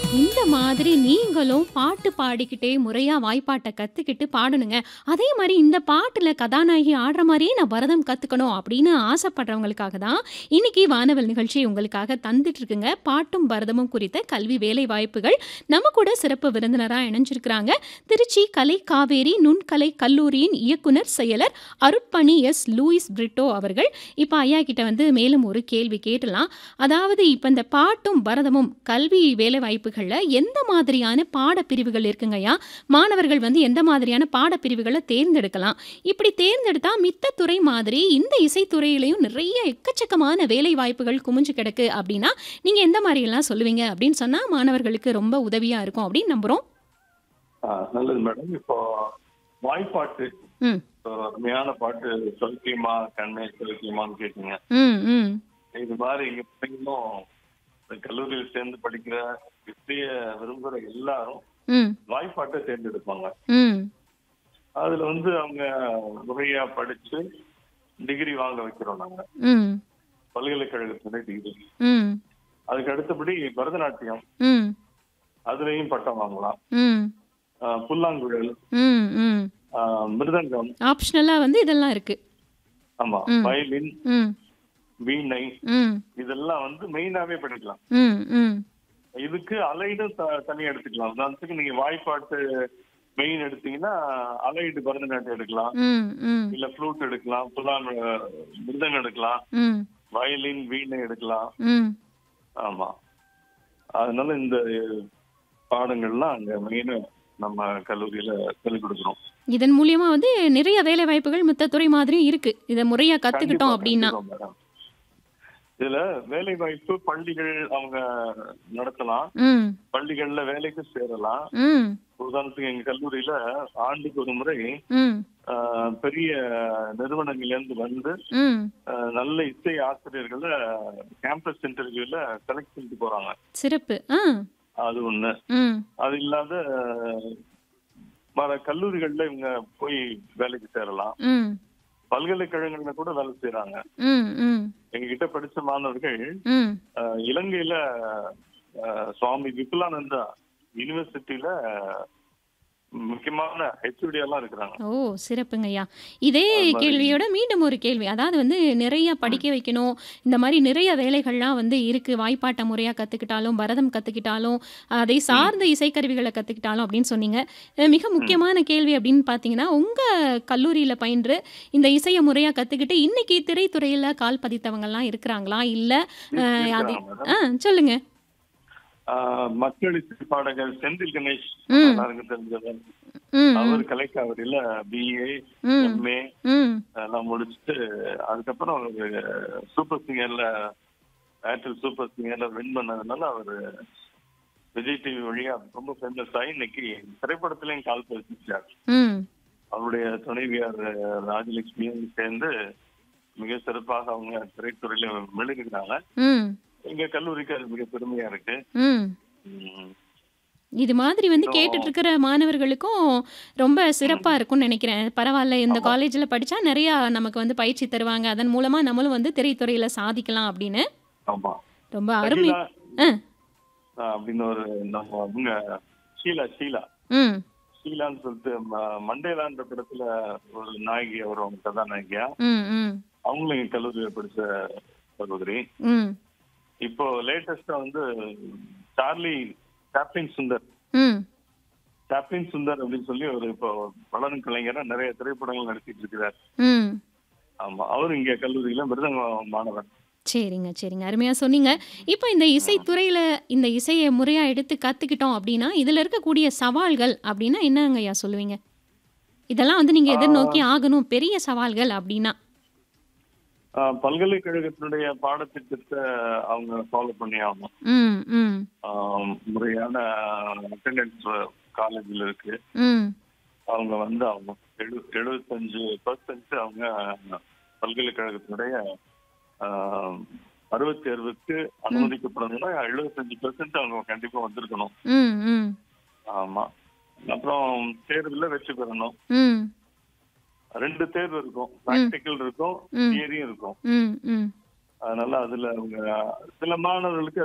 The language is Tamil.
இந்த மாதிரி நீங்களும் பாட்டு பாடிக்கிட்டே முறையா வாய்ப்பாட்ட கத்துக்கிட்டு பாடணுங்க. அதே மாரி இந்த பாட்டுல கதாநாயகி ஆடுற மாரியே நான் பரதம் கத்துக்கணும் அப்படின்னு ஆசைப்படுறவங்களுக்காக தான், இன்னைக்கு வானவில் நிகழ்ச்சி உங்களுக்காக தந்துட்டு இருக்குங்க. பாட்டும் பரதமும் குறித்த கல்வி வேலை வாய்ப்புகள். நம்ம கூட சிறப்பு விருந்தினரா இணைஞ்சிருக்கிறாங்க. திருச்சி கலை காவேரி நுண்கலை கல்லூரியின் இயக்குனர் செயலர் அருட்பணி எஸ். லூயிஸ் பிரிட்டோ அவர்கள். இப்ப ஐயா கிட்ட வந்து மேலும் ஒரு கேள்வி கேட்டலாம். அதாவது இப்ப இந்த பாட்டும் பரதமும் கல்வி வேலை வாய்ப்புகள்ல எந்த மாதிரியான பாடப்பிரிவுகள் இருக்குங்கய்யா? மாணவர்கள் வந்து எந்த மாதிரியான பாடப்பிரிவுகள தேர்ந்தெடுக்கலாம்? இப்படி தேர்ந்தெடுத்தா மித்த துறை மாதிரி இந்த இசைத்துறையிலயும் நிறைய எக்கச்சக்கமான வேலை வாய்ப்புகள் குமிஞ்சு கிடக்கு அப்படின்னா, நீங்க எந்த மாரியெல்லாம் சொல்லுவீங்க அப்படின்னு சொன்னா மாணவர்களுக்கு ரொம்ப உதவியா இருக்கும் அப்படின்னு நம்புறோம். ஆ, நல்லது மேடம் இப்போ வாய்ப்பாட்டு ம். இப்போ அருமையான பாட்டு சௌக்கியமா கண்ணே சௌக்கியமான்னு கேட்டீங்க ம், ம். இது மாதிரி இங்க பிள்ளைங்களும் இந்த கல்லூரியில் சேர்ந்து படிக்கிற இசைய விரும்புகிற எல்லாரும் ம். வாய்ப்பாட்டை தேர்ந்தெடுப்பாங்க ம். அதுல வந்து அவங்க முறையா படிச்சு டிகிரி வாங்க வைக்கிறோம் நாங்க ம். பல்கலைக்கழகத்துல டிகிரி ம். அதுக்கு அடுத்தபடி பரதநாட்டியம் ம். அதுலயும் பட்டம் வாங்கலாம் ம். ஆ, புல்லாங்குழல் ம். ம். ஆ, மிருதங்கம் ஆப்ஷனலா வந்து இதெல்லாம் இருக்கு. ஆமா ம். வயலின் ம். வீணை ம். இதெல்லாம் வந்து மெயினாவே படிக்கலாம் ம். ம். இதுக்கு அலைடு தனியா எடுத்துக்கலாம் உதாரணத்துக்கு நீங்க வாய்ப்பாட்டு மெயின் எடுத்தீங்கன்னா அலைடு பரதநாட்டியம் எடுக்கலாம் ம். ம். இல்ல ஃப்ளூட் எடுக்கலாம் புலான் மிருதங்கம் எடுக்கலாம் ம். வயலின் வீணை எடுக்கலாம் ம். ஆமா அதனால இந்த பாடங்கள்லாம் அங்க மெயினா நம்ம கல்லூரியில சொல்லிக் கொடுக்குறோம் இதன் மூலியமா வந்து நிறைய வேலை வாய்ப்புகள் மித்த துறை மாதிரியும் இருக்கு. இத முறையா கத்துக்கிட்டோம் கண்டிப்பா அப்படின்னா. கண்டிப்பா மேடம் இதுல வேலை வாய்ப்பு பள்ளிகள் அவங்க நடத்தலாம் ம். பள்ளிகள்ல வேலைக்கு சேரலாம் ம். உதாரணத்துக்கு எங்க கல்லூரியில ஆண்டுக்கு ஒரு முறை ம். ஆஹ், பெரிய நிறுவனங்கள்ல இருந்து வந்து ம். ஆஹ், நல்ல இசை ஆசிரியர்களை கேம்பஸ் இன்டர்வியூல செலக்ட் பண்ணிட்டு போறாங்க சிறப்பு. ஆ. அது ஒண்ணு ம். அது இல்லாத ஆஹ், வர கல்லூரிகள்ல இவங்க போய் வேலைக்கு சேரலாம் ம். பல்கலைக்கழகங்கள்ல கூட வேலை செய்யறாங்க ம். ம். எங்க கிட்ட படிச்ச மாணவர்கள் ம். ஆஹ், இலங்கையில ஆஹ், சுவாமி விபுலானந்தா யூனிவர்சிட்டியில முக்கியமான ஹெச்ஓடி எல்லாம் இருக்கிறாங்க ஓ! சிறப்புங்கய்யா. இதே அது மாதிரி கேள்வியோட மீண்டும் ஒரு கேள்வி. அதாவது வந்து நிறைய படிக்க வைக்கணும். இந்த மாரி நிறைய வேலைகள்லாம் வந்து இருக்கு. வாய்ப்பாட்ட முறையா கத்துக்கிட்டாலும், பரதம் கத்துக்கிட்டாலும், அதை ம், சார்ந்த இசைக்கருவிகள கத்துக்கிட்டாலும் அப்படின்னு சொன்னீங்க. அ மிக ம். முக்கியமான கேள்வி அப்படின்னு பார்த்தீங்கன்னா, உங்க கல்லூரியில பயின்று இந்த இசைய முறையா கத்துக்கிட்டு இன்னைக்கு திரைத்துறையில கால் பதித்தவங்கலாம் இருக்கிறாங்களா? இல்ல அ இரு- அது இருக்கிறாங்க ஆ மேடம் சொல்லுங்க. ஆஹ், மக்கள் இசை பாடகர் செந்தில் கணேஷ் ம். எல்லாருக்கும் தெரிஞ்சவர் ம். அவர் ம். கலைக்காவிரியில பிஏ ம். எம்ஏ ம். எல்லாம் முடிச்சுட்டு அதுக்கப்புறம் அவர் சூப்பர் சிங்கர்ல ஏர்டெல் சூப்பர் சிங்கர்ல வின் பண்ணதுனால அவர் விஜய் டிவி வழியா ரொம்ப ஃபேமஸ் ஆகி இன்னைக்கு திரைப்படத்திலையும் கால் பதிச்சிருக்கார் ம். அவருடைய துணைவியார் ராஜலட்சுமியும் சேர்ந்து மிக சிறப்பாக அவங்க திரைத்துறையில மெழுகுகிறாங்க ம். எங்க கல்லூரிக்கு அது மிக பெருமையா இருக்கு ம். உம் இது மாதிரி வந்து கேட்டுட்டு இன்னும் இருக்கிற மாணவர்களுக்கும் ரொம்ப ம், சிறப்பா இருக்கும்னு நினைக்கிறேன். பரவால்ல இந்த ஆமா காலேஜ்ல படிச்சா நிறையா நமக்கு வந்து பயிற்சி தருவாங்க. அதன் மூலமா நம்மளும் வந்து திரைத்துறையில சாதிக்கலாம் அப்படின்னு. ஆமா ரொம்ப அருமை. சகிலா அ. ஆஹ் அப்படின்னு ஒரு நம்ம அவங்க ஷீலா ஷீலா ம். ஷீலான்னு சொல்லிட்டு ம- மண்டேலான்ற படத்துல ஒரு நாயகி வருவாங்க கதாநாயகியா ம். ம். அவங்களும் எங்க கல்லூரியில படிச்ச சகோதரி ம். இப்போ லேட்டஸ்டா வந்து சார்லி சாப்ளின் சுந்தர் ம். சாப்ளின் சுந்தர் அப்படின்னு சொல்லி ஒரு இப்போ வளரும் கலைஞரா நிறைய திரைப்படங்கள் நடிச்சிட்டு இருக்கிறார் ம். ஆமா அவர் இங்க கல்லூரியில மிருதங்க மாணவர் சரிங்க, சரிங்க. அருமையா சொன்னீங்க. இப்ப இந்த ம். இசைத்துறையில இந்த இசைய முறையா எடுத்து கத்துக்கிட்டோம் அப்படின்னா, இதுல இருக்கக்கூடிய சவால்கள் அப்படின்னா என்னங்கய்யா சொல்லுவீங்க? இதெல்லாம் வந்து நீங்க எதிர்நோக்கி ஆஹ் ஆகணும். பெரிய சவால்கள் அப்படின்னா? ஆஹ் பல்கலைக்கழகத்தினுடைய பாடத்திட்டத்தை அவங்க ஃபாலோ பண்ணி ஆகணும் ம். ம். ஆஹ் முறையான அட்டெண்டன்ஸ் காலேஜில் இருக்கு ம். அவங்க வந்து அவங்க எழு எழுபத்தஞ்சு பர்சன்ட் அவங்க பல்கலைக்கழகத்தினுடைய ஆஹ், அறுபத் தேர்வுக்கு ம். அனுமதிக்கப்படணும்னா எழுபத்தஞ்சு பெர்சன்ட் அவங்க கண்டிப்பா வந்திருக்கணும் ம். ம். ஆமா அப்புறம் தேர்வுல வெற்றி பெறணும் ம். ரெண்டு தேர்வு இருக்கும் ம். ப்ராக்டிக்கல் இருக்கும் ம். தியரியும் இருக்கும் ம். ம். அதனால அதுல அவங்க சில மாணவர்களுக்கு